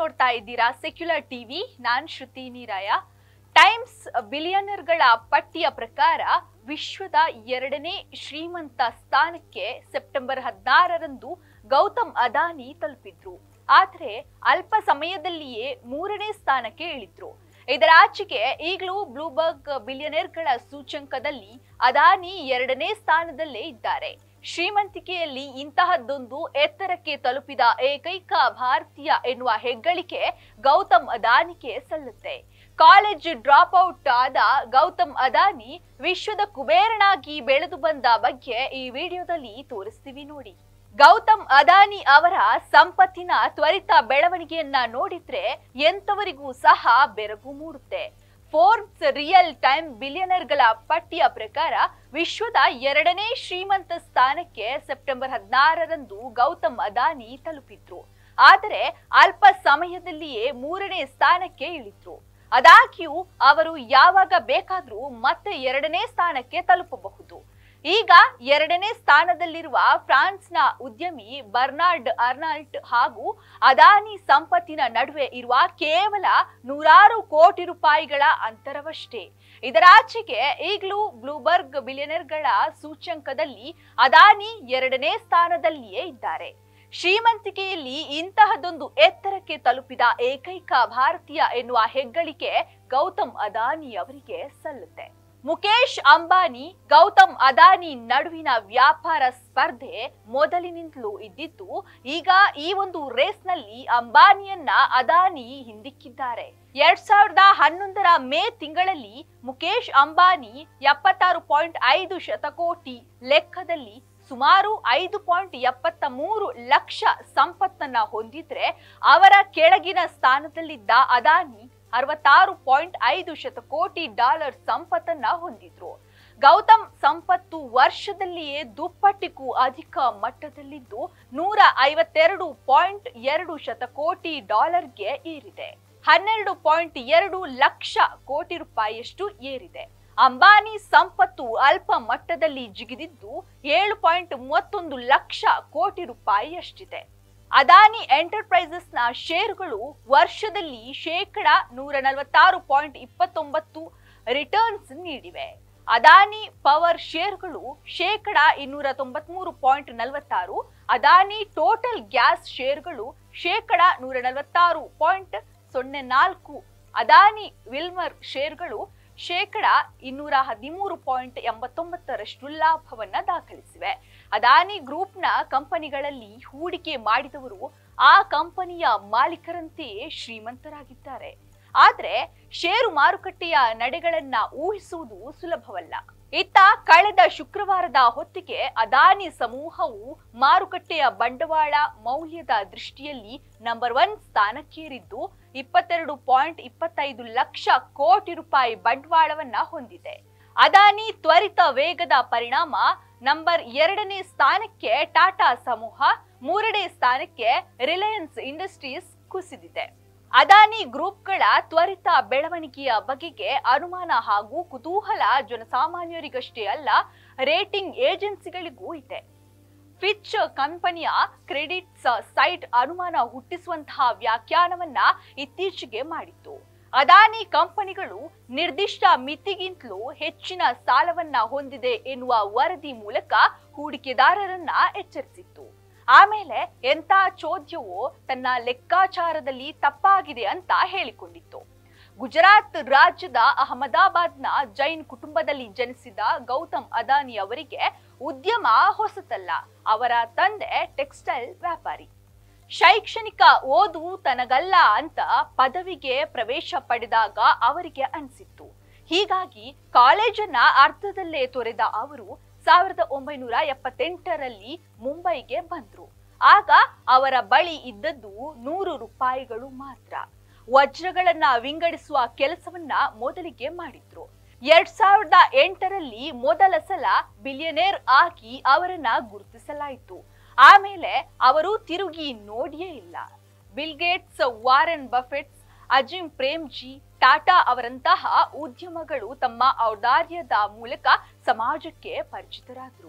ನೋಡ್ತಾ ಇದ್ದೀರಾ secular TV ನಾನ್ ಶ್ರುತಿ ನೀರಾಯ ಟೈಮ್ಸ್ ಬಿಲಿಯನರ್ಗಳ ಪಟ್ಟಿಯ ಪ್ರಕಾರ ವಿಶ್ವದ ಎರಡನೇ ಶ್ರೀಮಂತ ಸ್ಥಾನಕ್ಕೆ ಸೆಪ್ಟೆಂಬರ್ ಹದಿನಾರರಂದು ಗೌತಮ್ ಅದಾನಿ ತಲುಪಿದ್ರು ಆದರೆ ಅಲ್ಪ ಸಮಯದಲ್ಲಿಯೇ ಮೂರನೇ ಸ್ಥಾನಕ್ಕೆ ಇಳಿದ್ರು ಇದರಾಚೆಗೆ ಈಗಲೂ ಬ್ಲೂಬರ್ಗ್ ಬಿಲಿಯನೇರ್ಗಳ ಸೂಚ್ಯಂಕದಲ್ಲಿ ಅದಾನಿ ಎರಡನೇ ಸ್ಥಾನದಲ್ಲೇ ಇದ್ದಾರೆ ಶ್ರೀಮಂತಿಕೆಯಲ್ಲಿ ಇಂತಹದ್ದೊಂದು ಎತ್ತರಕ್ಕೆ ತಲುಪಿದ ಏಕೈಕ ಭಾರತೀಯ ಎನ್ನುವ ಹೆಗ್ಗಳಿಕೆ ಗೌತಮ್ ಅದಾನಿಗೆ ಸಲ್ಲುತ್ತೆ ಕಾಲೇಜ್ ಡ್ರಾಪ್ ಔಟ್ ಆದ ಗೌತಮ್ ಅದಾನಿ ವಿಶ್ವದ ಕುಬೇರನಾಗಿ ಬೆಳೆದು ಬಂದ ಬಗ್ಗೆ ಈ ವಿಡಿಯೋದಲ್ಲಿ ತೋರಿಸ್ತೀವಿ ನೋಡಿ ಗೌತಮ್ ಅದಾನಿ ಅವರ ಸಂಪತ್ತಿನ ತ್ವರಿತ ಬೆಳವಣಿಗೆಯನ್ನ ನೋಡಿದ್ರೆ ಎಂತವರಿಗೂ ಸಹ ಬೆರಗು ಮೂಡುತ್ತೆ ಫೋರ್ಬ್ಸ್ ರಿಯಲ್ ಟೈಮ್ ಬಿಲಿಯನರ್ಗಳ ಪಟ್ಟಿಯ ಪ್ರಕಾರ ವಿಶ್ವದ ಎರಡನೇ ಶ್ರೀಮಂತ ಸ್ಥಾನಕ್ಕೆ ಸೆಪ್ಟೆಂಬರ್ ಹದಿನಾರರಂದು ಗೌತಮ್ ಅದಾನಿ ತಲುಪಿದ್ರು ಆದರೆ ಅಲ್ಪ ಸಮಯದಲ್ಲಿಯೇ ಮೂರನೇ ಸ್ಥಾನಕ್ಕೆ ಇಳಿದ್ರು ಆದಾಗ್ಯೂ ಅವರು ಯಾವಾಗ ಬೇಕಾದ್ರೂ ಮತ್ತೆ ಎರಡನೇ ಸ್ಥಾನಕ್ಕೆ ತಲುಪಬಹುದು ಈಗ ಎರಡನೇ ಸ್ಥಾನದಲ್ಲಿರುವ ಫ್ರಾನ್ಸ್ನ ಉದ್ಯಮಿ ಬರ್ನಾರ್ಡ್ ಅರ್ನಾಲ್ಟ್ ಹಾಗೂ ಅದಾನಿ ಸಂಪತ್ತಿನ ನಡುವೆ ಇರುವ ಕೇವಲ ನೂರಾರು ಕೋಟಿ ರೂಪಾಯಿಗಳ ಅಂತರವಷ್ಟೇ ಇದರಾಚೆಗೆ ಈಗಲೂ ಬ್ಲೂಬರ್ಗ್ ಬಿಲಿಯನರ್ಗಳ ಸೂಚ್ಯಂಕದಲ್ಲಿ ಅದಾನಿ ಎರಡನೇ ಸ್ಥಾನದಲ್ಲಿಯೇ ಇದ್ದಾರೆ ಶ್ರೀಮಂತಿಕೆಯಲ್ಲಿ ಇಂತಹದೊಂದು ಎತ್ತರಕ್ಕೆ ತಲುಪಿದ ಏಕೈಕ ಭಾರತೀಯ ಎನ್ನುವ ಹೆಗ್ಗಳಿಕೆ ಗೌತಮ್ ಅದಾನಿ ಅವರಿಗೆ ಸಲ್ಲುತ್ತೆ ಮುಖೇಶ್ ಅಂಬಾನಿ ಗೌತಮ್ ಅದಾನಿ ನಡುವಿನ ವ್ಯಾಪಾರ ಸ್ಪರ್ಧೆ ಮೊದಲಿನಿಂದಲೂ ಇದ್ದಿದ್ದು ಈಗ ಈ ಒಂದು ರೇಸ್ನಲ್ಲಿ ಅಂಬಾನಿಯನ್ನ ಅದಾನಿ ಹಿಂದಿಕ್ಕಿದ್ದಾರೆ ಎರಡ್ ಸಾವಿರದ ಹನ್ನೊಂದರ ಮೇ ತಿಂಗಳಲ್ಲಿ ಮುಖೇಶ್ ಅಂಬಾನಿ ಎಪ್ಪತ್ತಾರು ಪಾಯಿಂಟ್ ಐದು ಶತಕೋಟಿ ಲೆಕ್ಕದಲ್ಲಿ ಸುಮಾರು ಐದು ಪಾಯಿಂಟ್ ಎಪ್ಪತ್ತ ಮೂರು ಲಕ್ಷ ಸಂಪತ್ತನ್ನ ಹೊಂದಿದ್ರೆ ಅವರ ಕೆಳಗಿನ ಸ್ಥಾನದಲ್ಲಿದ್ದ ಅದಾನಿ ಅರವತ್ತಾರು ಪಾಯಿಂಟ್ ಐದು ಶತಕೋಟಿ ಡಾಲರ್ ಸಂಪತ್ತನ್ನ ಹೊಂದಿದ್ರು ಗೌತಮ್ ಸಂಪತ್ತು ವರ್ಷದಲ್ಲಿಯೇ ದುಪ್ಪಟ್ಟಿಗೂ ಅಧಿಕ ಮಟ್ಟದಲ್ಲಿದ್ದು ನೂರ ಐವತ್ತೆರಡು ಪಾಯಿಂಟ್ ಎರಡು ಶತಕೋಟಿ ಡಾಲರ್ಗೆ ಏರಿದೆ ಹನ್ನೆರಡು ಪಾಯಿಂಟ್ ಎರಡು ಲಕ್ಷ ಕೋಟಿ ರೂಪಾಯಿಯಷ್ಟು ಏರಿದೆ ಅಂಬಾನಿ ಸಂಪತ್ತು ಅಲ್ಪ ಮಟ್ಟದಲ್ಲಿ ಜಿಗಿದಿದ್ದು ಏಳು ಪಾಯಿಂಟ್ ಮೂವತ್ತೊಂದು ಲಕ್ಷ ಕೋಟಿ ರೂಪಾಯಿಯಷ್ಟಿದೆ ಅದಾನಿ ಎಂಟರ್ಪ್ರೈಸಸ್ನ ಷೇರುಗಳು ವರ್ಷದಲ್ಲಿ ಶೇಕಡ ನೂರ ನಲವತ್ತಾರು ಪಾಯಿಂಟ್ ಇಪ್ಪತ್ತೊಂಬತ್ತು ರಿಟರ್ನ್ಸ್ ನೀಡಿವೆ ಅದಾನಿ ಪವರ್ ಷೇರುಗಳು ಶೇಕಡ ಇನ್ನೂರ ತೊಂಬತ್ಮೂರು ಪಾಯಿಂಟ್ ನಲವತ್ತಾರು ಅದಾನಿ ಟೋಟಲ್ ಗ್ಯಾಸ್ ಷೇರುಗಳು ಶೇಕಡ ನೂರ ನಲವತ್ತಾರು ಪಾಯಿಂಟ್ ಸೊನ್ನೆ ನಾಲ್ಕು ಅದಾನಿ ವಿಲ್ಮರ್ ಷೇರುಗಳು ಶೇಕಡ ಇನ್ನೂರ ಹದಿಮೂರು ಪಾಯಿಂಟ್ ಎಂಬತ್ತೊಂಬತ್ತರಷ್ಟು ಲಾಭವನ್ನ ದಾಖಲಿಸಿವೆ ಅದಾನಿ ಗ್ರೂಪ್ನ ಕಂಪನಿಗಳಲ್ಲಿ ಹೂಡಿಕೆ ಮಾಡಿದವರು ಆ ಕಂಪನಿಯ ಮಾಲೀಕರಂತೆಯೇ ಶ್ರೀಮಂತರಾಗಿದ್ದಾರೆ ಆದ್ರೆ ಷೇರು ಮಾರುಕಟ್ಟೆಯ ನಡೆಗಳನ್ನ ಊಹಿಸುವುದು ಸುಲಭವಲ್ಲ ಇತ್ತ ಕಳೆದ ಶುಕ್ರವಾರದ ಹೊತ್ತಿಗೆ ಅದಾನಿ ಸಮೂಹವು ಮಾರುಕಟ್ಟೆಯ ಬಂಡವಾಳ ಮೌಲ್ಯದ ದೃಷ್ಟಿಯಲ್ಲಿ ನಂಬರ್ ಒನ್ ಸ್ಥಾನಕ್ಕೇರಿದ್ದು ಇಪ್ಪತ್ತೆರಡು ಪಾಯಿಂಟ್ ಇಪ್ಪತ್ತೈದು ಲಕ್ಷ ಕೋಟಿ ರೂಪಾಯಿ ಬಂಡವಾಳವನ್ನ ಹೊಂದಿದೆ ಅದಾನಿ ತ್ವರಿತ ವೇಗದ ಪರಿಣಾಮ ನಂಬರ್ ಎರಡನೇ ಸ್ಥಾನಕ್ಕೆ ಟಾಟಾ ಸಮೂಹ ಮೂರನೇ ಸ್ಥಾನಕ್ಕೆ ರಿಲಯನ್ಸ್ ಇಂಡಸ್ಟ್ರೀಸ್ ಕುಸಿದಿದೆ ಅದಾನಿ ಗ್ರೂಪ್ಗಳ ತ್ವರಿತ ಬೆಳವಣಿಗೆಯ ಬಗೆಗೆ ಅನುಮಾನ ಹಾಗೂ ಕುತೂಹಲ ಜನಸಾಮಾನ್ಯರಿಗಷ್ಟೇ ಅಲ್ಲ ರೇಟಿಂಗ್ ಏಜೆನ್ಸಿಗಳಿಗೂ ಇದೆ ಫಿಚ್ ಕಂಪನಿಯ ಕ್ರೆಡಿಟ್ಸ್ ಸೈಟ್ ಅನುಮಾನ ಹುಟ್ಟಿಸುವಂತಹ ವ್ಯಾಖ್ಯಾನವನ್ನ ಇತ್ತೀಚೆಗೆ ಮಾಡಿತ್ತು ಅದಾನಿ ಕಂಪನಿಗಳು ನಿರ್ದಿಷ್ಟ ಮಿತಿಗಿಂತಲೂ ಹೆಚ್ಚಿನ ಸಾಲವನ್ನ ಹೊಂದಿದೆ ಎನ್ನುವ ವರದಿ ಮೂಲಕ ಹೂಡಿಕೆದಾರರನ್ನ ಎಚ್ಚರಿಸಿತ್ತು ಆಮೇಲೆ ಎಂತ ಚೋದ್ಯವೋ ತನ್ನ ಲೆಕ್ಕಾಚಾರದಲ್ಲಿ ತಪ್ಪಾಗಿದೆ ಅಂತ ಹೇಳಿಕೊಂಡಿತ್ತು ಗುಜರಾತ್ ರಾಜ್ಯದ ಅಹಮದಾಬಾದ್ನ ಜೈನ್ ಕುಟುಂಬದಲ್ಲಿ ಜನಿಸಿದ ಗೌತಮ್ ಅದಾನಿ ಅವರಿಗೆ ಉದ್ಯಮ ಹೊಸತಲ್ಲ ಅವರ ತಂದೆ ಟೆಕ್ಸ್ಟೈಲ್ ವ್ಯಾಪಾರಿ ಶೈಕ್ಷಣಿಕ ಓದು ತನಗಲ್ಲ ಅಂತ ಪದವಿಗೆ ಪ್ರವೇಶ ಪಡೆದಾಗ ಅವರಿಗೆ ಅನಿಸಿತ್ತು ಹೀಗಾಗಿ ಕಾಲೇಜನ್ನ ಅರ್ಧದಲ್ಲೇ ತೊರೆದ ಅವರು ಸಾವಿರದ ಒಂಬೈನೂರ ಎಪ್ಪತ್ತೆಂಟರಲ್ಲಿ ಮುಂಬೈಗೆ ಬಂದ್ರು ಆಗ ಅವರ ಬಳಿ ಇದ್ದದ್ದು ನೂರು ರೂಪಾಯಿಗಳು ಮಾತ್ರ ವಜ್ರಗಳನ್ನ ವಿಂಗಡಿಸುವ ಕೆಲಸವನ್ನ ಮೊದಲಿಗೆ ಮಾಡಿದ್ರು ಎರಡ್ ಸಾವಿರದ ಎಂಟರಲ್ಲಿ ಮೊದಲ ಸಲ ಬಿಲಿಯನೇರ್ ಆಗಿ ಅವರನ್ನ ಗುರುತಿಸಲಾಯಿತು ಆಮೇಲೆ ಅವರು ತಿರುಗಿ ನೋಡಿಯೇ ಇಲ್ಲ Bill Gates Warren Buffetts Azim Premji Tata ಅವರಂತಹ ಉದ್ಯಮಗಳು ತಮ್ಮ ಔದಾರ್ಯದ ಮೂಲಕ ಸಮಾಜಕ್ಕೆ ಪರಿಚಿತರಾದರು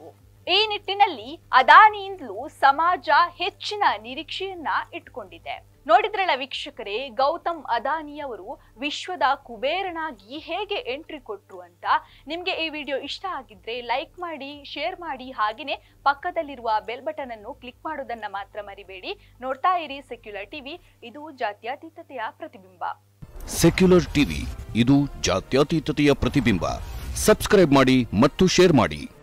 ಈ ನಿಟ್ಟಿನಲ್ಲಿ ಅದಾನಿಯಿಂದಲೂ ಸಮಾಜ ಹೆಚ್ಚಿನ ನಿರೀಕ್ಷೆಯನ್ನ ಇಟ್ಕೊಂಡಿದೆ ನೋಡಿದ್ರಲ್ಲ ವೀಕ್ಷಕರೇ ಗೌತಮ್ ಅದಾನಿಯವರು ವಿಶ್ವದ ಕುಬೇರನಾಗಿ ಹೇಗೆ ಎಂಟ್ರಿ ಕೊಟ್ರು ಅಂತ ನಿಮ್ಗೆ ಈ ವಿಡಿಯೋ ಇಷ್ಟ ಆಗಿದ್ರೆ ಲೈಕ್ ಮಾಡಿ ಶೇರ್ ಮಾಡಿ ಹಾಗೆಯೇ ಪಕ್ಕದಲ್ಲಿರುವ ಬೆಲ್ ಬಟನ್ ಅನ್ನು ಕ್ಲಿಕ್ ಮಾಡೋದನ್ನ ಮಾತ್ರ ಮರಿಬೇಡಿ ನೋಡ್ತಾ ಇರಿ ಸೆಕ್ಯುಲರ್ ಟಿವಿ ಇದು ಜಾತ್ಯತೀತತೆಯ ಪ್ರತಿಬಿಂಬ ಸೆಕ್ಯುಲರ್ ಟಿವಿ ಇದು ಜಾತ್ಯತೀತತೆಯ ಪ್ರತಿಬಿಂಬ ಸಬ್ಸ್ಕ್ರೈಬ್ ಮಾಡಿ ಮತ್ತು ಶೇರ್ ಮಾಡಿ